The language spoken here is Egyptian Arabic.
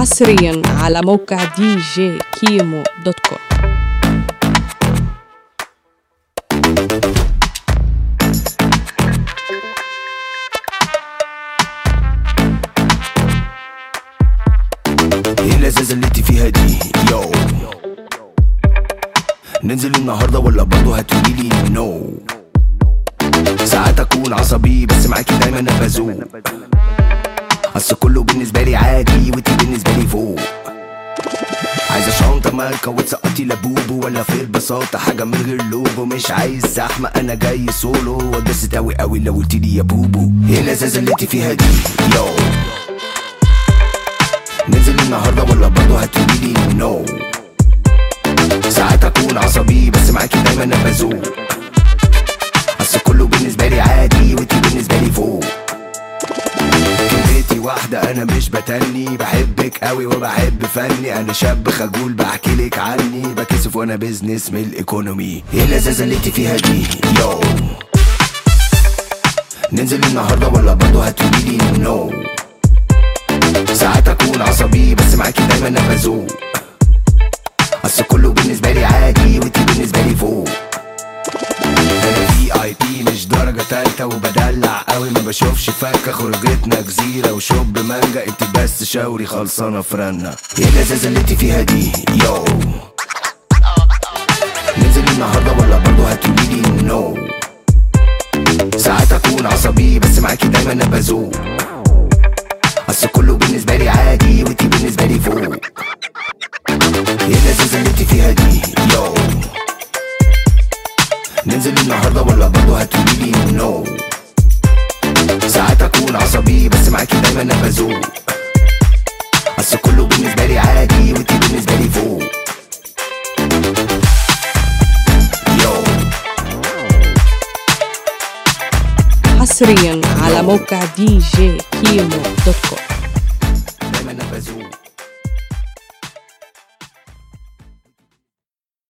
حصريا على موقع دي جي كيمو دوت كوم ايه اللذاذة اللي انت فيها دي يو ننزل النهارده ولا برضه هتقولي لي نو ساعات اكون عصبي بس معاكي دايما انا بزوق اصل كله بالنسبه لي عادي وانتي بالنسبه لي فوق عايزة شنطة ماركة وتسقطي لبوبو ولا في البساطة حاجة من غير لوجو مش عايز زحمة أنا جاي سولو واتبسط أوي أوي لو قلتلي يا بوبو ايه اللذاذة اللي انت فيها دي يو ننزل النهارده ولا برضه هتقولي لي نو ساعات اكون عصبي بس معاكي دايما انا بزوق اصل كله بالنسبه لي عادي وانتي بالنسبه لي فوق كلمتي واحدة أنا مش بتني بحبك قوي وبحب فني أنا شاب خجول بحكي لك عني بكسف وأنا بيزنس من الإيكونومي إيه اللذاذة اللي انت فيها دي يو ننزل النهارده ولا برضه هتقولي لي نو ساعات اكون عصبي بس معاكي دايما انا بزوق اصل كله بالنسبه لي عادي وانتي بالنسبه لي فوق انا في اي بي مش درجه تالته وبدلع قوي ما بشوفش فكه خروجتنا جزيره وشوب مانجا انت بس شاوري خلصانه فرنا ايه اللذاذه اللي انت فيها دي يو ننزل النهارده ولا برضه هتقولي لي نو ساعات اكون عصبي بس معاكي دايما انا بزوق اصل كله بالنسبة لي عادي وانتي بالنسبة لي فوق ايه اللذاذة اللي انتي فيها دي يو ننزل النهاردة ولا برضه هتقولي لي نو ساعات اكون عصبي بس معاكي دايما انا بزوق اصل كله بالنسبة لي عادي وانتي بالنسبة لي فوق يو حصريا على موقع دي جي كيمو دوت كوم